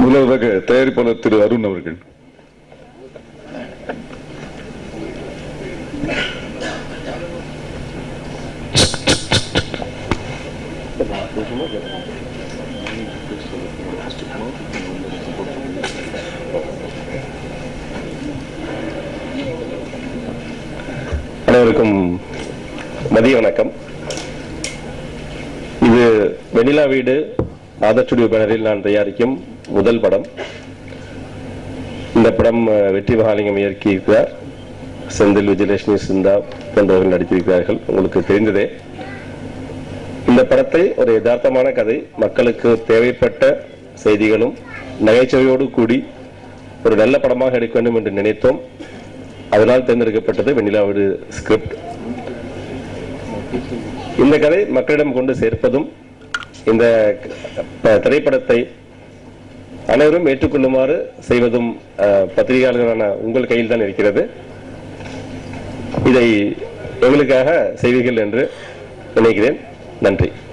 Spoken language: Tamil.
முதலாவதாக தயாரிப்பாளர் திரு அருண் அவர்கள் அனைவருக்கும் மதிய வணக்கம் இது வெண்ணிலா வீடு ஆதர் ஸ்டுடியோ பேனரில் நான் தயாரிக்கும் முதல் படம் இந்த படம் அஹ், வெற்றி மகாலிங்கம் இயக்கியிருக்கிறார் செந்தில் விஜயலட்சுமி சிந்தா போன்றவர்கள் நடித்திருக்கிறார்கள் உங்களுக்கு தெரிந்ததே இந்த படத்தை ஒரு யதார்த்தமான கதை மக்களுக்கு தேவைப்பட்ட செய்திகளும் நகைச்சுவையோடு கூடி ஒரு நல்ல படமாக எடுக்க வேண்டும் என்று நினைத்தோம் அதனால் தேர்ந்தெடுக்கப்பட்டது வெண்ணிலா வீடு ஸ்கிரிப்ட் இந்த கதை மக்களிடம் கொண்டு சேர்ப்பதும் இந்த ப- திரைப்படத்தை அனைவரும் ஏற்றுக்கொள்ளுமாறு செய்வதும் அஹ், பத்திரிகையாளர்களான உங்கள் கையில் தான் இருக்கிறது இதை எங்களுக்காக செய்வீர்கள் என்று நினைக்கிறேன் நன்றி